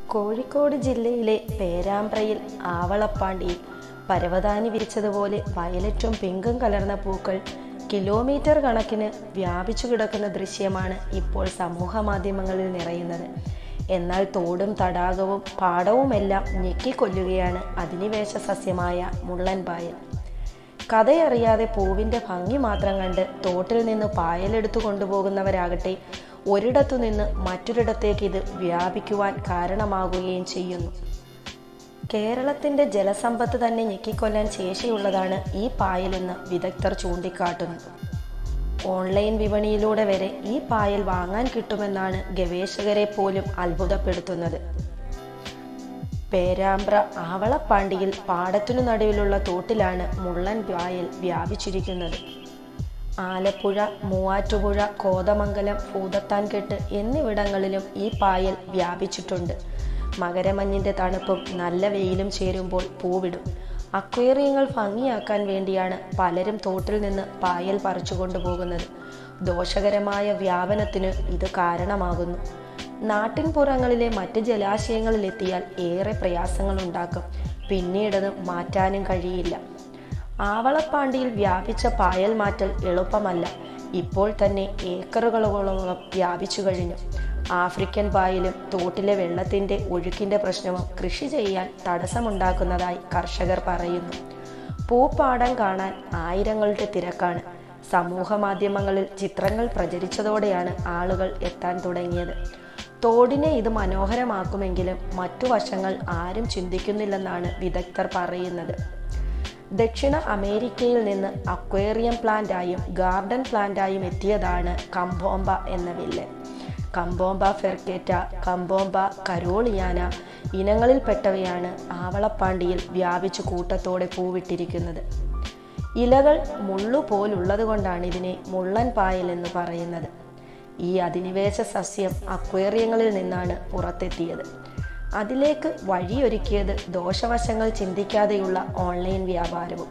കോഴിക്കോട് ജില്ലയിലെ പേരാമ്പ്രയിൽ ആവളപ്പാണ്ടിയിൽ പരവതാനി വിരിച്ചതുപോലെ വയലറ്റും പിങ്കും കലർന്ന പൂക്കൾ കിലോമീറ്റർ കണക്കിന് വ്യാപിച്ചു കിടക്കുന്ന ദൃശ്യമാണ് ഇപ്പോൾ സമൂഹ മാധ്യമങ്ങളിൽ നിറയുന്നത് എന്നാൽ തോടും തടാകവും പാടവുമെല്ലാം ഞെക്കിക്കൊല്ലുകയാണ് അധിനിവേശ സസ്യമായ മുള്ളൻ പായൽ കഥയറിയാതെ പൂവിൻ്റെ ഭംഗി മാത്രം കണ്ട് തോട്ടിൽ നിന്ന് പായലെടുത്തു കൊണ്ടുപോകുന്നവരാകട്ടെ ഒരിടത്തു നിന്ന് മറ്റൊരിടത്തേക്ക് ഇത് വ്യാപിക്കുവാൻ കാരണമാകുകയും ചെയ്യുന്നു കേരളത്തിന്റെ ജലസമ്പത്ത് തന്നെ ഞെക്കിക്കൊല്ലാൻ ശേഷിയുള്ളതാണ് ഈ പായലെന്ന് വിദഗ്ധർ ചൂണ്ടിക്കാട്ടുന്നു ഓൺലൈൻ വിപണിയിലൂടെ വരെ ഈ പായൽ വാങ്ങാൻ കിട്ടുമെന്നാണ് ഗവേഷകരെ പോലും അത്ഭുതപ്പെടുത്തുന്നത് പേരാമ്പ്ര ആവളപ്പാണ്ടിയിൽ പാടത്തിനു നടുവിലുള്ള തോട്ടിലാണ് മുള്ളൻ പായൽ വ്യാപിച്ചിരിക്കുന്നത് ആലപ്പുഴ മൂവാറ്റുപുഴ കോതമംഗലം ഭൂതത്താൻകെട്ട് എന്നിവിടങ്ങളിലും ഈ പായൽ വ്യാപിച്ചിട്ടുണ്ട് മകരമഞ്ഞിന്റെ തണുപ്പും നല്ല വെയിലും ചേരുമ്പോൾ പൂവിടും അക്വേറിയങ്ങൾ ഭംഗിയാക്കാൻ വേണ്ടിയാണ് പലരും തോട്ടിൽ നിന്ന് പായൽ പറിച്ചു കൊണ്ടുപോകുന്നത് ദോഷകരമായ വ്യാപനത്തിന് ഇത് കാരണമാകുന്നു നാട്ടിൻപുറങ്ങളിലെ മറ്റ് ജലാശയങ്ങളിലെത്തിയാൽ ഏറെ പ്രയാസങ്ങൾ ഉണ്ടാക്കും പിന്നീടത് മാറ്റാനും കഴിയില്ല ആവളപ്പാണ്ടിയിൽ വ്യാപിച്ച പായൽ മാറ്റൽ എളുപ്പമല്ല ഇപ്പോൾ തന്നെ ഏക്കറുകളോളം വ്യാപിച്ചു കഴിഞ്ഞു ആഫ്രിക്കൻ പായലും തോട്ടിലെ വെള്ളത്തിന്റെ ഒഴുക്കിന്റെ പ്രശ്നവും കൃഷി ചെയ്യാൻ തടസ്സമുണ്ടാക്കുന്നതായി കർഷകർ പറയുന്നു പൂപ്പാടം കാണാൻ ആയിരങ്ങളുടെ തിരക്കാണ് സമൂഹ മാധ്യമങ്ങളിൽ ചിത്രങ്ങൾ പ്രചരിച്ചതോടെയാണ് ആളുകൾ എത്താൻ തുടങ്ങിയത് തോടിനെ ഇത് മനോഹരമാക്കുമെങ്കിലും മറ്റു വശങ്ങൾ ആരും ചിന്തിക്കുന്നില്ലെന്നാണ് വിദഗ്ധർ പറയുന്നത് ദക്ഷിണ അമേരിക്കയിൽ നിന്ന് അക്വേറിയം പ്ലാന്റായും ഗാർഡൻ പ്ലാന്റായും എത്തിയതാണ് കമ്പോംബ എന്ന വില്ലൻ കമ്പോംബ ഫെർക്കേറ്റ കമ്പോംബ കരോളിയാന ഇനങ്ങളിൽപ്പെട്ടവയാണ് ആവളപ്പാണ്ടിയിൽ വ്യാപിച്ചു കൂട്ടത്തോടെ പൂവിട്ടിരിക്കുന്നത് ഇലകൾ മുള്ളു പോലുള്ളത് കൊണ്ടാണ് ഇതിനെ മുള്ളൻ പായൽ എന്ന് പറയുന്നത് ഈ അധിനിവേശ സസ്യം അക്വേറിയങ്ങളിൽ നിന്നാണ് പുറത്തെത്തിയത് അതിലേക്ക് വഴിയൊരുക്കിയത് ദോഷവശങ്ങൾ ചിന്തിക്കാതെയുള്ള ഓൺലൈൻ വ്യാപാരവും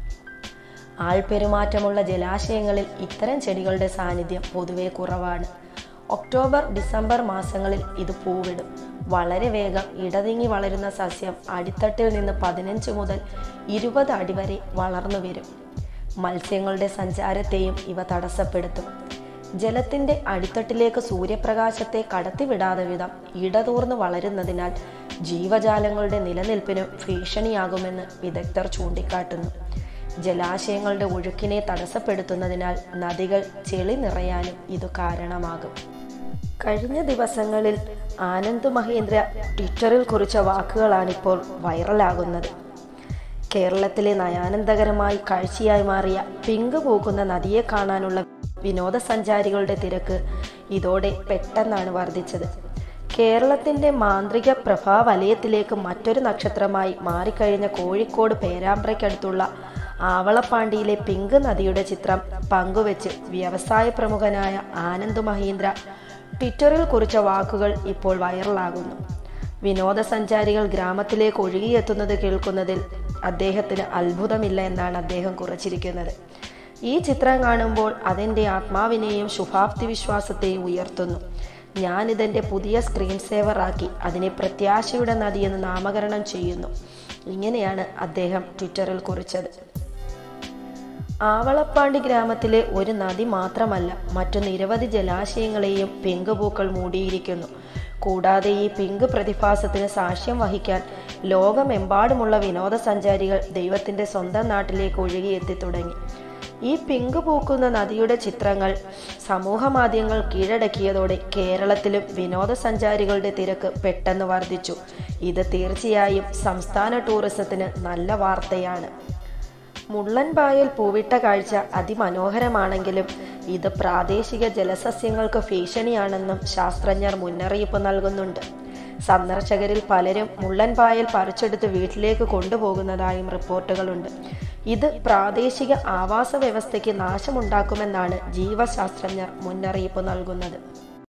ആൾപെരുമാറ്റമുള്ള ജലാശയങ്ങളിൽ ഇത്തരം ചെടികളുടെ സാന്നിധ്യം പൊതുവെ കുറവാണ് ഒക്ടോബർ ഡിസംബർ മാസങ്ങളിൽ ഇത് പൂവിടും വളരെ വേഗം ഇടതിങ്ങി വളരുന്ന സസ്യം അടിത്തട്ടിൽ നിന്ന് പതിനഞ്ച് മുതൽ ഇരുപത് അടി വരെ വളർന്നു വരും മത്സ്യങ്ങളുടെ സഞ്ചാരത്തെയും ഇവ തടസ്സപ്പെടുത്തും ജലത്തിന്റെ അടിത്തട്ടിലേക്ക് സൂര്യപ്രകാശത്തെ കടത്തിവിടാതെ വിധം ഇടതൂർന്ന് വളരുന്നതിനാൽ ജീവജാലങ്ങളുടെ നിലനിൽപ്പിനും ഭീഷണിയാകുമെന്ന് വിദഗ്ധർ ചൂണ്ടിക്കാട്ടുന്നു ജലാശയങ്ങളുടെ ഒഴുക്കിനെ തടസ്സപ്പെടുത്തുന്നതിനാൽ നദികൾ ചെളി നിറയാനും ഇത് കാരണമാകും കഴിഞ്ഞ ദിവസങ്ങളിൽ ആനന്ദ് മഹേന്ദ്ര ട്വിറ്ററിൽ കുറിച്ച വാക്കുകളാണിപ്പോൾ വൈറലാകുന്നത് കേരളത്തിലെ നയാനന്ദകരമായി കാഴ്ചയായി മാറിയ പിങ്ക് പൂക്കുന്ന നദിയെ കാണാനുള്ള വിനോദസഞ്ചാരികളുടെ തിരക്ക് ഇതോടെ പെട്ടെന്നാണ് വർദ്ധിച്ചത് കേരളത്തിന്റെ മാന്ത്രിക പ്രഭാവലയത്തിലേക്ക് മറ്റൊരു നക്ഷത്രമായി മാറിക്കഴിഞ്ഞ കോഴിക്കോട് പേരാമ്പ്രയ്ക്കടുത്തുള്ള ആവളപ്പാണ്ടിയിലെ പിങ്ക് നദിയുടെ ചിത്രം പങ്കുവെച്ച് വ്യവസായ പ്രമുഖനായ ആനന്ദ് മഹീന്ദ്ര ട്വിറ്ററിൽ കുറിച്ച വാക്കുകൾ ഇപ്പോൾ വൈറലാകുന്നു വിനോദസഞ്ചാരികൾ ഗ്രാമത്തിലേക്ക് ഒഴുകിയെത്തുന്നത് കേൾക്കുന്നതിൽ അദ്ദേഹത്തിന് അത്ഭുതമില്ല എന്നാണ് അദ്ദേഹം കുറിച്ചിരിക്കുന്നത് ഈ ചിത്രം കാണുമ്പോൾ അതെൻ്റെ ആത്മാവിനെയും ശുഭാപ്തി വിശ്വാസത്തെയും ഉയർത്തുന്നു ഞാൻ ഇതെൻ്റെ പുതിയ സ്ക്രീൻ സേവർ ആക്കി അതിനെ പ്രത്യാശയുടെ നദി എന്ന് നാമകരണം ചെയ്യുന്നു ഇങ്ങനെയാണ് അദ്ദേഹം ട്വിറ്ററിൽ കുറിച്ചത് ആവളപ്പാണ്ടി ഗ്രാമത്തിലെ ഒരു നദി മാത്രമല്ല മറ്റു നിരവധി ജലാശയങ്ങളെയും പിങ്ക് പൂക്കൾ മൂടിയിരിക്കുന്നു കൂടാതെ ഈ പിങ്ക് പ്രതിഭാസത്തിന് സാക്ഷ്യം വഹിക്കാൻ ലോകമെമ്പാടുമുള്ള വിനോദസഞ്ചാരികൾ ദൈവത്തിന്റെ സ്വന്തം നാട്ടിലേക്ക് ഒഴുകിയെത്തി തുടങ്ങി ഈ പിങ്ക് പൂക്കുന്ന നദിയുടെ ചിത്രങ്ങൾ സമൂഹ മാധ്യമങ്ങൾ കീഴടക്കിയതോടെ കേരളത്തിലും വിനോദസഞ്ചാരികളുടെ തിരക്ക് പെട്ടെന്ന് വർദ്ധിച്ചു ഇത് തീർച്ചയായും സംസ്ഥാന ടൂറിസത്തിന് നല്ല വാർത്തയാണ് മുള്ളൻ പായൽ പൂവിട്ട കാഴ്ച അതിമനോഹരമാണെങ്കിലും ഇത് പ്രാദേശിക ജലസസ്യങ്ങൾക്ക് ഭീഷണിയാണെന്നും ശാസ്ത്രജ്ഞർ മുന്നറിയിപ്പ് നൽകുന്നുണ്ട് സന്ദർശകരിൽ പലരും മുള്ളൻ പായൽ പറിച്ചെടുത്ത് വീട്ടിലേക്ക് കൊണ്ടുപോകുന്നതായും റിപ്പോർട്ടുകളുണ്ട് ഇത് പ്രാദേശിക ആവാസ വ്യവസ്ഥയ്ക്ക് നാശമുണ്ടാക്കുമെന്നാണ് ജീവശാസ്ത്രജ്ഞർ മുന്നറിയിപ്പ് നൽകുന്നത്